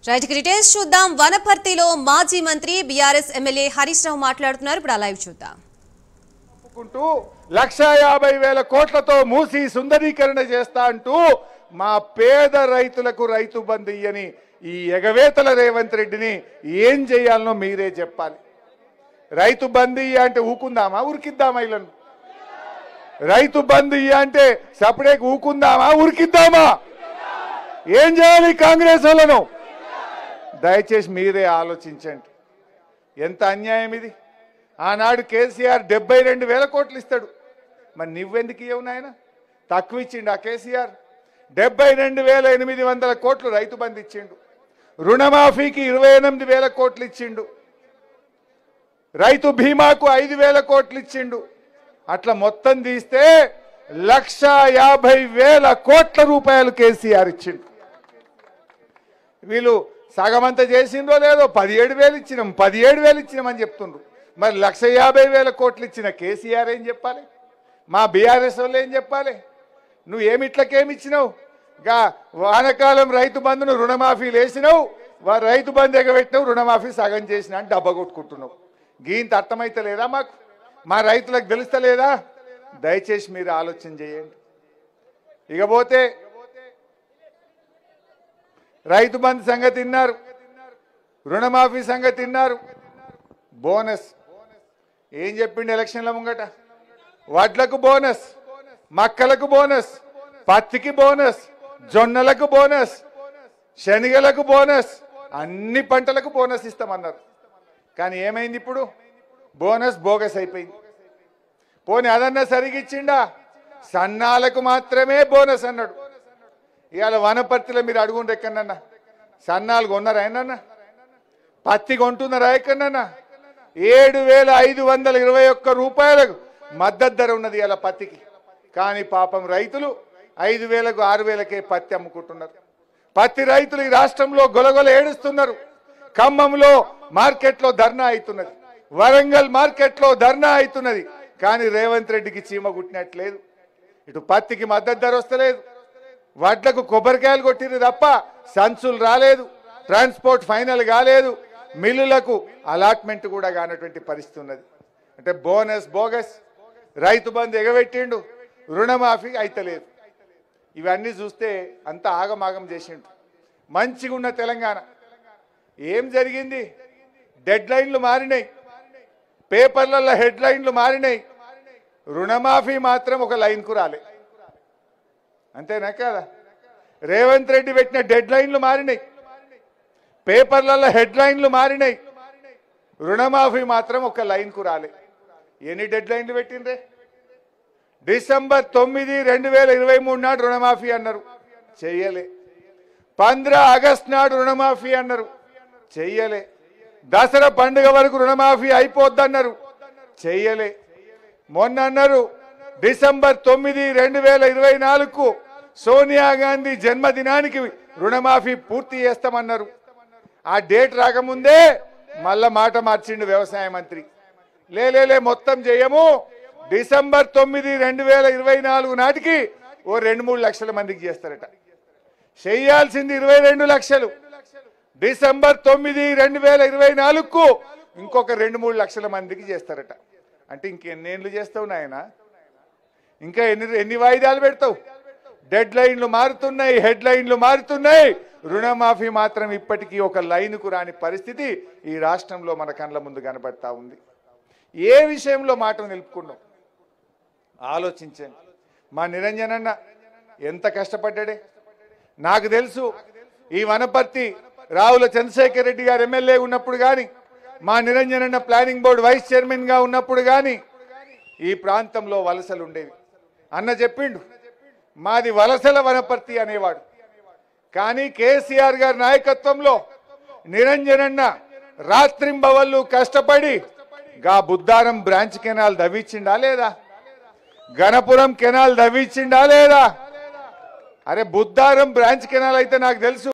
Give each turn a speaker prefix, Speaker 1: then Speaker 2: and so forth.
Speaker 1: right ఇక details చూద్దాం వనపర్తిలో మాజీ మంత్రి బీఆర్ఎస్ ఎమ్మెల్యే హరీష్ రావు మాట్లాడుతున్నారు ఇప్పుడు ఆ లైవ్ చూద్దాం
Speaker 2: చెప్పుకుంటూ లక్ష యాభై వేల కోట్లతో మూసి సుందరీకరణ చేస్తా అంటూ మా పేద రైతులకు రైతు బంధు ఇయ్యని ఈ ఎగవేతల రేవంత్ రెడ్డిని ఏం చేయాలనో మీరే చెప్పాలి రైతు బంధు ఇయ్య అంటే ఊకుందామా ఉరికిద్దామా ఇళ్ళను రైతు బంధు ఇయ్య అంటే సపరేట్ ఊకుందామా ఉరికిద్దామా ఏం చేయాలి కాంగ్రెస్ వాళ్ళను దయచేసి మీరే ఆలోచించండి ఎంత అన్యాయం ఇది ఆనాడు కేసీఆర్ డెబ్బై రెండు వేల కోట్లు ఇస్తాడు మరి నువ్వెందుకు ఇవ్వవు నాయన తక్కువ ఇచ్చిండు ఆ కేసీఆర్ డెబ్బై రెండు వేల ఎనిమిది వందల కోట్లు రైతు బంధు ఇచ్చిండు రుణమాఫీకి ఇరవై ఎనిమిది వేల కోట్లు ఇచ్చిండు రైతు బీమాకు ఐదు వేల కోట్లు ఇచ్చిండు అట్లా మొత్తం తీస్తే లక్ష యాభై వేల కోట్ల రూపాయలు కేసీఆర్ ఇచ్చిండు వీళ్ళు సగమంతా చేసిండ్రో లేదో పదిహేడు వేలు ఇచ్చినాం పదిహేడు వేలు ఇచ్చినామని చెప్తుండ్రు మరి లక్ష యాభై వేల కోట్లు ఇచ్చిన కేసీఆర్ ఏం చెప్పాలి మా బీఆర్ఎస్ వాళ్ళు ఏం చెప్పాలి నువ్వు ఏమి ఇట్లకేమి ఇచ్చినావు గా వానకాలం రైతు బంధును రుణమాఫీలు వేసినావు వా- రైతు బంధు ఎగబెట్టినావు రుణమాఫీ సగం చేసిన అని డబ్బా కొట్టుకుంటున్నావు గీంత అర్థమైతే లేదా మాకు మా రైతులకు తెలుస్తలేదా దయచేసి మీరు ఆలోచన చేయండి ఇకపోతే రైతు బంధు సంగతి తిన్నారు రుణమాఫీ సంగతి తిన్నారు బోనస్ ఏం చెప్పిండు ఎలక్షన్ల ముంగట వడ్లకు బోనస్ మక్కలకు బోనస్ పత్తికి బోనస్ జొన్నలకు బోనస్ శనగలకు బోనస్ అన్ని పంటలకు బోనస్ ఇస్తామన్నారు కానీ ఏమైంది ఇప్పుడు బోనస్ బోగస్ అయిపోయింది పోనీ అదన్నా సరిగిచ్చిండా సన్నాలకు మాత్రమే బోనస్ అన్నాడు ఇవాళ వనపర్తిలో మీరు అడుగుండ్రు ఎక్కడన్నా సన్నాలు కొన్నారా ఏంటన్నా పత్తి కొంటున్నారా ఎక్కడన్నా ఏడు వేల ఐదు వందల ఇరవై ఒక్క రూపాయలకు మద్దతు ధర ఉన్నది ఇలా పత్తికి కానీ పాపం రైతులు ఐదు వేలకు ఆరు వేలకే పత్తి అమ్ముకుంటున్నారు పత్తి రైతులు ఈ రాష్ట్రంలో గొలగొల ఏడుస్తున్నారు ఖమ్మంలో మార్కెట్లో ధర్నా అవుతున్నది వరంగల్ మార్కెట్లో ధర్నా అవుతున్నది కానీ రేవంత్ రెడ్డికి చీమ కుట్టినట్లేదు ఇటు పత్తికి మద్దతు ధర వస్తలేదు వడ్లకు కొబ్బరికాయలు కొట్టిరు తప్ప సంచులు రాలేదు ట్రాన్స్పోర్ట్ ఫైనల్ కాలేదు మిల్లులకు అలాట్మెంట్ కూడా కానటువంటి పరిస్థితి ఉన్నది అంటే బోనస్ బోగస్ రైతు బంధు ఎగబెట్టిండు రుణమాఫీ అయితలేదు ఇవన్నీ చూస్తే అంత ఆగమాగం చేసిండు మంచిగా ఉన్న తెలంగాణ ఏం జరిగింది డెడ్ లైన్లు మారినాయి పేపర్లలో హెడ్ లైన్లు మారినాయి రుణమాఫీ మాత్రం ఒక లైన్కు రాలే అంతేనా కదా రేవంత్ రెడ్డి పెట్టిన డెడ్ లైన్లు మారినాయి పేపర్లలో హెడ్ లైన్లు మారినాయి రుణమాఫీ మాత్రం ఒక లైన్కు రాలే ఎన్ని డెడ్ లైన్లు పెట్టిండ్రే డిసెంబర్ తొమ్మిది రెండు వేల ఇరవై మూడు నాడు రుణమాఫీ అన్నారు చెయ్యలే పంద్ర ఆగస్ట్ నాడు రుణమాఫీ అన్నారు చెయ్యలే దసరా పండుగ వరకు రుణమాఫీ అయిపోద్దన్నారు చెయ్యలే మొన్న అన్నారు డిసెంబర్ తొమ్మిది రెండు వేల ఇరవై నాలుగుకు సోనియా గాంధీ జన్మదినానికి రుణమాఫీ పూర్తి చేస్తామన్నారు ఆ డేట్ రాకముందే మళ్ళా మాట మార్చిండు వ్యవసాయ మంత్రి లేలేలే మొత్తం చేయము డిసెంబర్ తొమ్మిది రెండు వేల ఇరవై నాలుగు నాటికి ఓ రెండు మూడు లక్షల మందికి చేస్తారట చేయాల్సింది ఇరవై రెండు లక్షలు డిసెంబర్ తొమ్మిది రెండు వేల ఇరవై నాలుగుకు ఇంకొక రెండు మూడు లక్షల మందికి చేస్తారట అంటే ఇంకెన్నేళ్ళు చేస్తావు నాయన ఇంకా ఎన్ని ఎన్ని వాయిదాలు పెడతావు డెడ్ లైన్లు మారుతున్నాయి హెడ్ లైన్లు మారుతున్నాయి రుణమాఫీ మాత్రం ఇప్పటికీ ఒక లైన్కు రాని పరిస్థితి ఈ రాష్ట్రంలో మన కళ్ళ ముందు కనబడతా ఉంది ఏ విషయంలో మాట నిలుపుకున్నాం ఆలోచించండి మా నిరంజనన్న ఎంత కష్టపడ్డాడే నాకు తెలుసు ఈ వనపర్తి రావుల చంద్రశేఖర్ రెడ్డి గారు ఎమ్మెల్యే ఉన్నప్పుడు కానీ మా నిరంజనన్న ప్లానింగ్ బోర్డు వైస్ చైర్మన్ గా ఉన్నప్పుడు కానీ ఈ ప్రాంతంలో వలసలు ఉండేవి అన్న చెప్పిండు మాది వలసల వనపర్తి అనేవాడు కానీ కేసీఆర్ గారి నాయకత్వంలో నిరంజనన్న రాత్రింబవళ్ళు కష్టపడి గా బుద్ధారం బ్రాంచ్ కెనాల్ దవ్విచ్చిండా లేదా గణపురం కెనాల్ దవ్విచ్చిండా లేదా అరే బుద్ధారం బ్రాంచ్ కెనాల్ అయితే నాకు తెలుసు